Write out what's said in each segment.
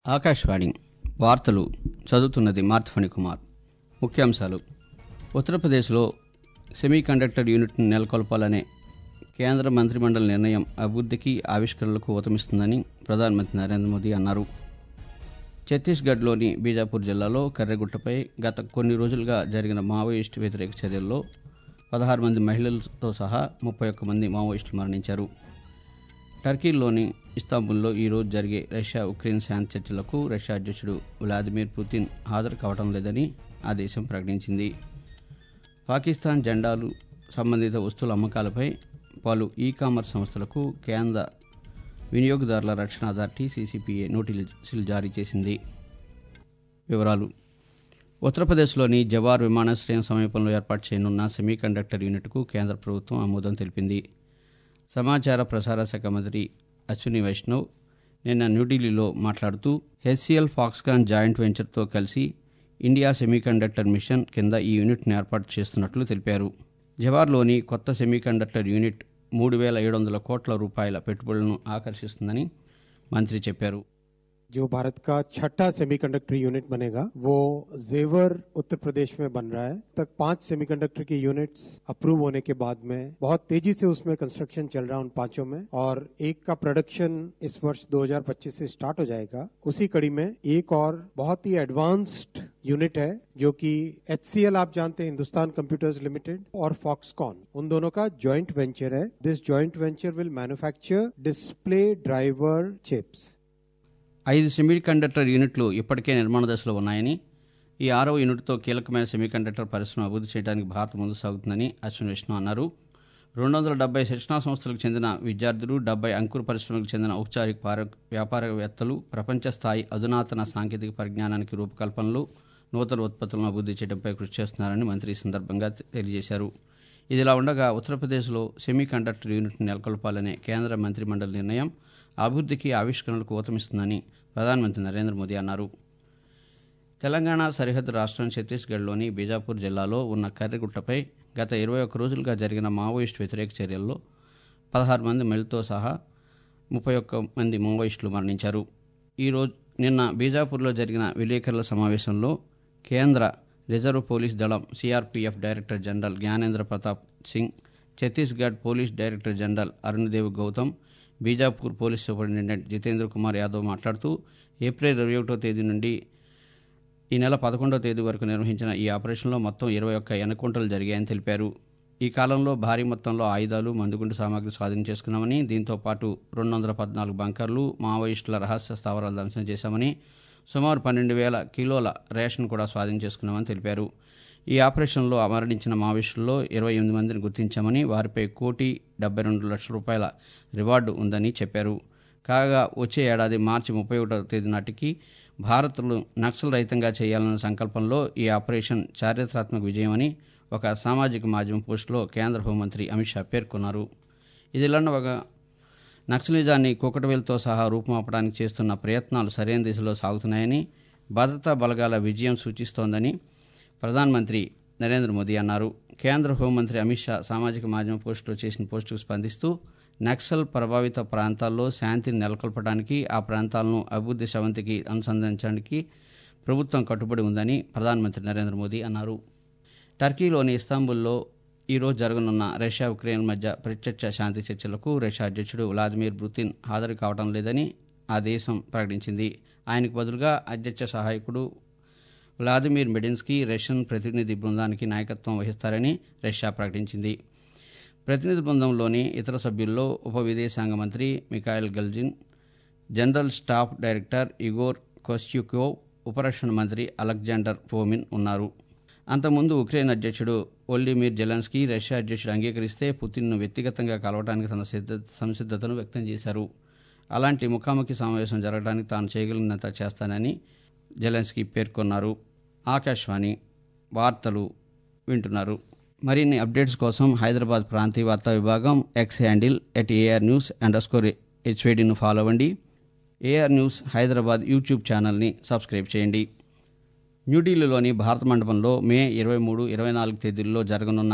ఆకాశవాణి వార్తలు చదువుతున్నది మార్తఫణి కుమార్ ముఖ్యాంశాలు ఉత్తరప్రదేశ్లో సెమీ కండక్టర్ యూనిట్ను నెలకొల్పాలనే కేంద్ర మంత్రిమండలి నిర్ణయం అభివృద్ధికి ఆవిష్కరణలకు ఊతమిస్తుందని ప్రధానమంత్రి నరేంద్ర మోదీ అన్నారు ఛత్తీస్గఢ్లోని బీజాపూర్ జిల్లాలో కర్రెగుట్టపై గత కొన్ని రోజులుగా జరిగిన మావోయిస్టు వ్యతిరేక చర్యల్లో పదహారు మంది మహిళలతో సహా ముప్పై ఒక్క మంది మావోయిస్టులు మరణించారు టర్కీలోని ఇస్తాంబుల్లో ఈరోజు జరిగే రష్యా ఉక్రెయిన్ శాంతి చర్చలకు రష్యా అధ్యక్షుడు వ్లాదిమిర్ పుతిన్ హాజరు కావడం లేదని ఆ దేశం ప్రకటించింది పాకిస్తాన్ జెండాలు సంబంధిత వస్తువుల అమ్మకాలపై పలు ఈ కామర్స్ సంస్థలకు కేంద్ర వినియోగదారుల రక్షణ అథారిటీ సీసీపీఏ నోటీసులు జారీ చేసింది వివరాలు ఉత్తరప్రదేశ్లోని జవార్ విమానాశ్రయం సమీపంలో ఏర్పాటు చేయనున్న సెమీ కండక్టర్ యూనిట్కు కేంద్ర ప్రభుత్వం ఆమోదం తెలిపింది సమాచార ప్రసార శాఖ మంత్రి అశ్విని వైష్ణవ్ నిన్న న్యూఢిల్లీలో మాట్లాడుతూ హెచ్సిఎల్ ఫాక్స్కాన్ జాయింట్ వెంచర్తో కలిసి ఇండియా సెమీకండక్టర్ మిషన్ కింద ఈ యూనిట్ను ఏర్పాటు చేస్తున్నట్లు తెలిపారు జవార్లోని కొత్త సెమీకండక్టర్ యూనిట్ మూడు వేల ఏడు వందల కోట్ల రూపాయల పెట్టుబడులను ఆకర్షిస్తుందని మంత్రి చెప్పారు जो भारत का छठा सेमीकंडक्टर यूनिट बनेगा वो जेवर उत्तर प्रदेश में बन रहा है तक पांच सेमीकंडक्टर की यूनिट्स अप्रूव होने के बाद में बहुत तेजी से उसमें कंस्ट्रक्शन चल रहा है उन पांचों में और एक का प्रोडक्शन इस वर्ष 2025 से स्टार्ट हो जाएगा उसी कड़ी में एक और बहुत ही एडवांस्ड यूनिट है जो कि एच आप जानते हैं हिंदुस्तान कंप्यूटर्स लिमिटेड और फॉक्सकॉन उन दोनों का ज्वाइंट वेंचर है this joint venture will manufacture display driver chips ఐదు సెమీకండక్టర్ యూనిట్లు ఇప్పటికే నిర్మాణ దశలో ఉన్నాయని ఈ ఆరవ యూనిట్తో కీలకమైన సెమీకండక్టర్ పరిశ్రమ అభివృద్ధి చేయడానికి భారత్ ముందు సాగుతుందని అశ్విన్ విష్ణు అన్నారు రెండు వందల డెబ్బై శిక్షణా సంస్థలకు చెందిన విద్యార్థులు డెబ్బై అంకుర పరిశ్రమలకు చెందిన ఔపచారిక పార- వ్యాపారవేత్తలు ప్రపంచ స్థాయి అధునాతన సాంకేతిక పరిజ్ఞానానికి రూపకల్పనలు నూతన ఉత్పత్తులను అభివృద్ధి చేయడంపై కృషి చేస్తున్నారని మంత్రి ఈ సందర్భంగా తెలియజేశారు ఇదిలా ఉండగా ఉత్తరప్రదేశ్లో సెమీ కండక్టర్ యూనిట్ను నెలకొల్పాలనే కేంద్ర మంత్రిమండలి నిర్ణయం అభివృద్ధికి ఆవిష్కరణలకు ఊతమిస్తుందని ప్రధానమంత్రి నరేంద్ర మోదీ అన్నారు తెలంగాణ సరిహద్దు రాష్ట్రం ఛత్తీస్గఢ్లోని బీజాపూర్ జిల్లాలో ఉన్న కర్రిగుట్టపై గత ఇరవై ఒక్క రోజులుగా జరిగిన మావోయిస్టు వ్యతిరేక చర్యల్లో పదహారు మంది మహిళతో సహా ముప్పై ఒక్క మంది మావోయిస్టులు మరణించారు ఈరోజు నిన్న బీజాపూర్లో జరిగిన విలేకరుల సమావేశంలో కేంద్ర రిజర్వ్ పోలీస్ దళం CRPF director general Gyanendra Pratap Singh Chhattisgarh police director general Arundev Gautam Bijapur police superintendent Jitendra Kumar Yadav మాట్లాడుతూ ఏప్రిల్ ఇరవై ఒకటో తేదీ నుండి ఈ నెల పదకొండవ తేదీ వరకు నిర్వహించిన ఈ ఆపరేషన్లో మొత్తం ఇరవై ఒక్క ఎన్కౌంటర్లు జరిగాయని తెలిపారు ఈ కాలంలో భారీ మొత్తంలో ఆయుధాలు మందుగుండు సామాగ్రి స్వాధీనం చేసుకున్నామని దీంతో పాటు రెండు వందల పద్నాలుగు బంకర్లు మావోయిస్టుల రహస్య స్థావరాలు ధ్వంసం చేశామని సుమారు పన్నెండు వేల కిలోల రేషన్ కూడా స్వాధీనం చేసుకున్నామని తెలిపారు ఈ ఆపరేషన్లో మరణించిన మావోయిస్టుల్లో ఇరవై ఎనిమిది మందిని గుర్తించామని వారిపై కోటి డెబ్బై రెండు లక్షల రూపాయల రివార్డు ఉందని చెప్పారు కాగా వచ్చే ఏడాది మార్చి ముప్పై ఒకటో తేదీ నాటికి భారత్ను నక్సల్ రహితంగా చేయాలన్న సంకల్పంలో ఈ ఆపరేషన్ చారిత్రాత్మక విజయమని ఒక సామాజిక మాధ్యమం పోస్టులో కేంద్ర హోంమంత్రి అమిత్ షా పేర్కొన్నారు ఇదిలాంటి ఒక నక్సలిజాన్ని కుకటవేలుతో సహా రూపుమాపడానికి చేస్తున్న ప్రయత్నాలు సరైన దిశలో సాగుతున్నాయని భద్రతా బలగాల విజయం సూచిస్తోందని ప్రధానమంత్రి నరేంద్ర మోదీ అన్నారు కేంద్ర హోంమంత్రి అమిత్ షా సామాజిక మాధ్యమ పోస్టులో చేసిన పోస్టుకు స్పందిస్తూ నక్సల్ ప్రభావిత ప్రాంతాల్లో శాంతిని నెలకొల్పడానికి ఆ ప్రాంతాలను అభివృద్ధి శవంతికి అనుసంధానించడానికి ప్రభుత్వం కట్టుబడి ఉందని ప్రధానమంత్రి నరేంద్ర మోదీ అన్నారు టర్కీలోని ఇస్తాంబుల్లో ఈరోజు జరగనున్న రష్యా ఉక్రెయిన్ మధ్య ప్రత్యక్ష శాంతి చర్చలకు రష్యా అధ్యక్షుడు వ్లాదిమిర్ పుతిన్ హాజరు కావడం లేదని ఆ దేశం ప్రకటించింది ఆయనకు బదులుగా అధ్యక్ష సహాయకుడు వ్లాదిమిర్ మెడిన్స్కీ రష్యన్ ప్రతినిధి బృందానికి నాయకత్వం వహిస్తారని రష్యా ప్రకటించింది ప్రతినిధి బృందంలోని ఇతర సభ్యుల్లో ఉప విదేశాంగ మంత్రి Mikhail Galuzin general staff director Igor Kostyukov ఉపరక్షణ మంత్రి అలెగ్జాండర్ ఫోమిన్ ఉన్నారు అంతకుముందు ఉక్రెయిన్ అధ్యక్షుడు ఒల్డిమిర్ జెలెన్స్కీ రష్యా అధ్యక్షుడు అంగీకరిస్తే పుతిన్ను వ్యక్తిగతంగా కలవడానికి తన సిద్ధ సంసిద్ధతను వ్యక్తం చేశారు అలాంటి ముఖాముఖి సమావేశం జరగడానికి తాను చేయగలిగినంత చేస్తానని జెలెన్స్కీ పేర్కొన్నారు ఆకాశవాణి వార్తలు వింటున్నారు మరిన్ని అప్డేట్స్ కోసం హైదరాబాద్ ప్రాంతీయ వార్తా విభాగం X handle at A R news underscore హెచ్వేడిను ఫాలో అవ్వండి ఏఆర్ న్యూస్ హైదరాబాద్ యూట్యూబ్ ఛానల్ని సబ్స్క్రైబ్ చేయండి న్యూఢిల్లీలోని భారత మండపంలో మే ఇరవై మూడు ఇరవై నాలుగు తేదీల్లో జరగనున్న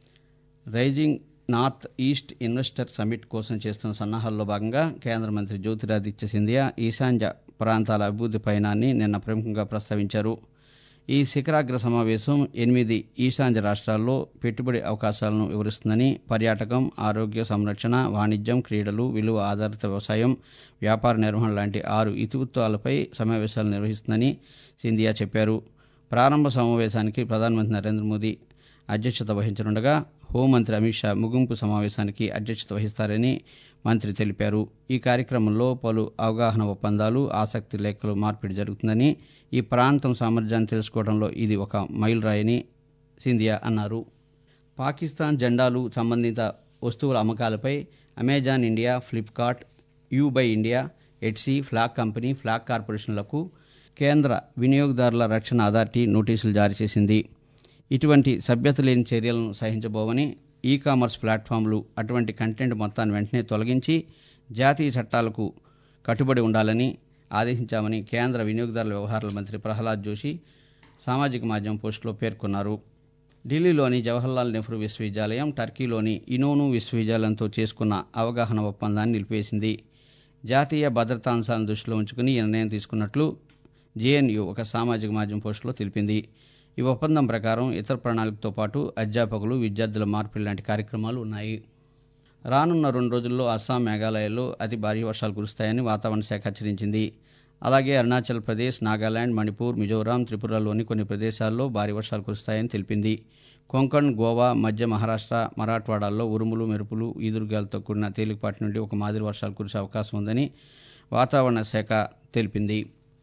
Rising North East Investor Summit కోసం చేస్తున్న సన్నాహాల్లో భాగంగా కేంద్ర మంత్రి జ్యోతిరాదిత్య సింధియా ఈశాన్య ప్రాంతాల అభివృద్ధి పయనాన్ని నిన్న ప్రముఖంగా ప్రస్తావించారు ఈ శిఖరాగ్ర సమావేశం ఎనిమిది ఈశాన్య రాష్ట్రాల్లో పెట్టుబడి అవకాశాలను వివరిస్తుందని పర్యాటకం ఆరోగ్య సంరక్షణ వాణిజ్యం క్రీడలు విలువ ఆధారిత వ్యవసాయం వ్యాపార నిర్వహణ లాంటి ఆరు ఇతివృత్తాలపై సమావేశాలు నిర్వహిస్తుందని సింధియా చెప్పారు ప్రారంభ సమావేశానికి ప్రధానమంత్రి నరేంద్ర మోదీ అధ్యక్షత వహించనుండగా హోంమంత్రి అమిత్ షా ముగింపు సమావేశానికి అధ్యక్షత వహిస్తారని మంత్రి తెలిపారు ఈ కార్యక్రమంలో పలు అవగాహన ఒప్పందాలు ఆసక్తి లేఖలు మార్పిడి జరుగుతుందని ఈ ప్రాంతం సామర్థ్యాన్ని తెలుసుకోవడంలో ఇది ఒక మైలురాయని సింధియా అన్నారు పాకిస్తాన్ జెండాలు సంబంధిత వస్తువుల అమ్మకాలపై Amazon India Flipkart UBuy India Etsy flag company flag కార్పొరేషన్లకు కేంద్ర వినియోగదారుల రక్షణ అథారిటీ నోటీసులు జారీ చేసింది ఇటువంటి సభ్యత లేని చర్యలను సహించబోవని ఈ కామర్స్ ప్లాట్ఫామ్లు అటువంటి కంటెంట్ మొత్తాన్ని వెంటనే తొలగించి జాతీయ చట్టాలకు కట్టుబడి ఉండాలని ఆదేశించామని కేంద్ర వినియోగదారుల వ్యవహారాల మంత్రి ప్రహ్లాద్ జోషి సామాజిక మాధ్యమం పోస్టులో పేర్కొన్నారు ఢిల్లీలోని జవహర్లాల్ నెహ్రూ విశ్వవిద్యాలయం టర్కీలోని ఇనోను విశ్వవిద్యాలయంతో చేసుకున్న అవగాహన ఒప్పందాన్ని నిలిపేసింది జాతీయ భద్రతా అంశాలను దృష్టిలో ఉంచుకుని ఈ నిర్ణయం తీసుకున్నట్లు జేఎన్యూ ఒక సామాజిక మాధ్యమం పోస్టులో తెలిపింది ఈ ఒప్పందం ప్రకారం ఇతర ప్రణాళికతో పాటు అధ్యాపకులు విద్యార్థుల మార్పిడి లాంటి కార్యక్రమాలు ఉన్నాయి రానున్న రెండు రోజుల్లో అస్సాం మేఘాలయలో అతి భారీ వర్షాలు కురుస్తాయని వాతావరణ శాఖ హెచ్చరించింది అలాగే అరుణాచల్ ప్రదేశ్ నాగాలాండ్ మణిపూర్ మిజోరాం త్రిపురలోని కొన్ని ప్రదేశాల్లో భారీ వర్షాలు కురుస్తాయని తెలిపింది కొంకణ్ గోవా మధ్య మహారాష్ట్ర మరాఠ్వాడాల్లో ఉరుములు మెరుపులు ఈదురుగాలతో కూడిన తేలికపాటి నుండి ఒక మాదిరి వర్షాలు కురిసే అవకాశం ఉందని వాతావరణ శాఖ తెలిపింది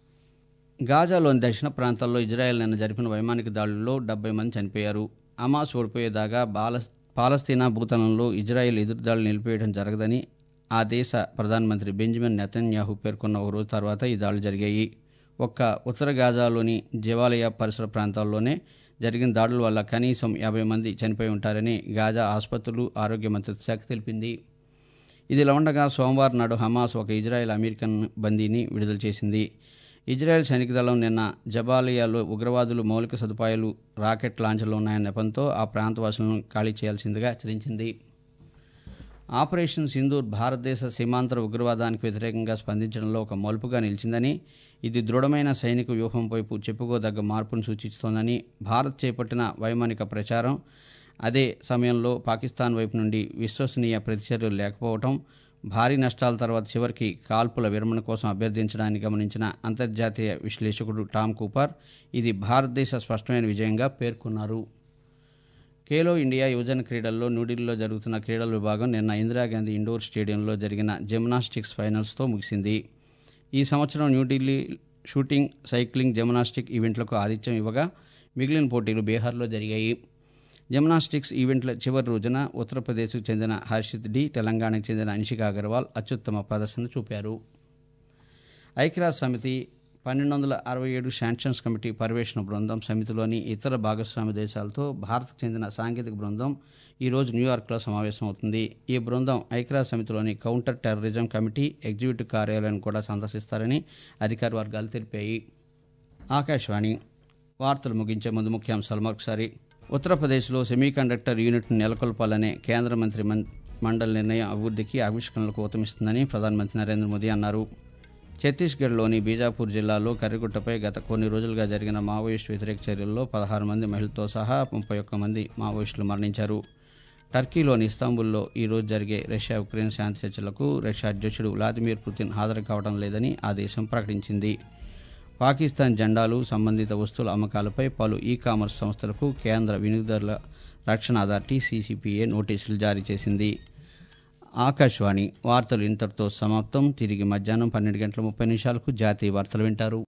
గాజాలోని దక్షిణ ప్రాంతాల్లో ఇజ్రాయెల్ నిన్న జరిపిన వైమానిక దాడుల్లో డెబ్బై మంది చనిపోయారు అమాస్ ఓడిపోయేదాకా బాల పాలస్తీనా భూతలంలో ఇజ్రాయెల్ ఎదురుదాడులు నిలిపేయడం జరగదని ఆ దేశ ప్రధానమంత్రి బెంజమిన్ నెతన్యాహు పేర్కొన్న ఒక రోజు తర్వాత ఈ దాడులు జరిగాయి ఒక్క ఉత్తర గాజాలోని జవాలయ పరిసర ప్రాంతాల్లోనే జరిగిన దాడుల వల్ల కనీసం యాభై మంది చనిపోయి ఉంటారని గాజా ఆసుపత్రులు ఆరోగ్య మంత్రిత్వ శాఖ తెలిపింది ఇదిలా ఉండగా సోమవారం నాడు హమాస్ ఒక ఇజ్రాయెల్ అమెరికన్ బందీని విడుదల చేసింది ఇజ్రాయెల్ సైనిక దళం నిన్న జబాలియాలో ఉగ్రవాదులు మౌలిక సదుపాయాలు రాకెట్ లాంచర్లు ఉన్నాయన్న నెపంతో ఆ ప్రాంతవాసులను ఖాళీ చేయాల్సిందిగా హెచ్చరించింది ఆపరేషన్ సింధూర్ భారతదేశ సీమాంతర ఉగ్రవాదానికి వ్యతిరేకంగా స్పందించడంలో ఒక మలుపుగా నిలిచిందని ఇది దృఢమైన సైనిక వ్యూహం వైపు చెప్పుకోదగ్గ మార్పును సూచిస్తోందని భారత్ చేపట్టిన వైమానిక ప్రచారం అదే సమయంలో పాకిస్తాన్ వైపు నుండి విశ్వసనీయ ప్రతిచర్యలు లేకపోవడం భారీ నష్టాల తర్వాత చివరికి కాల్పుల విరమణ కోసం అభ్యర్థించడాన్ని గమనించిన అంతర్జాతీయ విశ్లేషకుడు టామ్ కూపర్ ఇది భారతదేశ స్పష్టమైన విజయంగా పేర్కొన్నారు ఖేలో ఇండియా యువజన క్రీడల్లో న్యూఢిల్లీలో జరుగుతున్న క్రీడల విభాగం నిన్న ఇందిరాగాంధీ ఇండోర్ స్టేడియంలో జరిగిన జిమ్నాస్టిక్స్ ఫైనల్స్తో ముగిసింది ఈ సంవత్సరం న్యూఢిల్లీ షూటింగ్ సైక్లింగ్ జిమ్నాస్టిక్ ఈవెంట్లకు ఆతిథ్యం ఇవ్వగా మిగిలిన పోటీలు బీహార్లో జరిగాయి జిమ్నాస్టిక్స్ ఈవెంట్ల చివరి రోజున ఉత్తరప్రదేశ్కు చెందిన హర్షిత్ డి తెలంగాణకు చెందిన అనిషిక అగర్వాల్ అత్యుత్తమ ప్రదర్శన చూపారు ఐక్యరాజ్య సమితి పన్నెండు వందల అరవై ఏడు శాంక్షన్స్ కమిటీ పర్యవేక్షణ బృందం సమితిలోని ఇతర భాగస్వామ్య దేశాలతో భారత్కు చెందిన సాంకేతిక బృందం ఈ రోజు న్యూయార్క్లో సమావేశమవుతుంది ఈ బృందం ఐక్యరాజ్య సమితిలోని కౌంటర్ టెర్రరిజం కమిటీ ఎగ్జిక్యూటివ్ కార్యాలయాన్ని కూడా సందర్శిస్తారని అధికార వర్గాలు తెలిపాయి ఆకాశవాణి వార్తలు ముగించే ముందు ముఖ్యాంశాలు మరొకసారి ఉత్తరప్రదేశ్లో సెమీకండక్టర్ యూనిట్ను నెలకొల్పాలనే కేంద్ర మంత్రి మం- మండలి నిర్ణయం అభివృద్ధికి ఆవిష్కరణలకు ఊతమిస్తుందని ప్రధానమంత్రి నరేంద్ర మోదీ అన్నారు ఛత్తీస్గఢ్లోని బీజాపూర్ జిల్లాలో కర్రిగుట్టపై గత కొన్ని రోజులుగా జరిగిన మావోయిస్టు వ్యతిరేక చర్యల్లో పదహారు మంది మహిళలతో సహా ముప్పై ఒక్క మంది మావోయిస్టులు మరణించారు టర్కీలోని ఇస్తాంబుల్లో ఈ రోజు జరిగే రష్యా ఉక్రెయిన్ శాంతి చర్చలకు రష్యా అధ్యక్షుడు వ్లాదిమిర్ పుతిన్ హాజరు కావడం లేదని ఆ దేశం ప్రకటించింది పాకిస్తాన్ జెండాలు సంబంధిత వస్తువుల అమ్మకాలపై పలు ఈ కామర్స్ సంస్థలకు కేంద్ర వినియోగదారుల రక్షణ అథారిటీ సీసీపీఏ నోటీసులు జారీ చేసింది ఆకాశవాణి వార్తలు ఇంతటితో సమాప్తం తిరిగి మధ్యాహ్నం పన్నెండు గంటల ముప్పై నిమిషాలకు జాతీయ వార్తలు వింటారు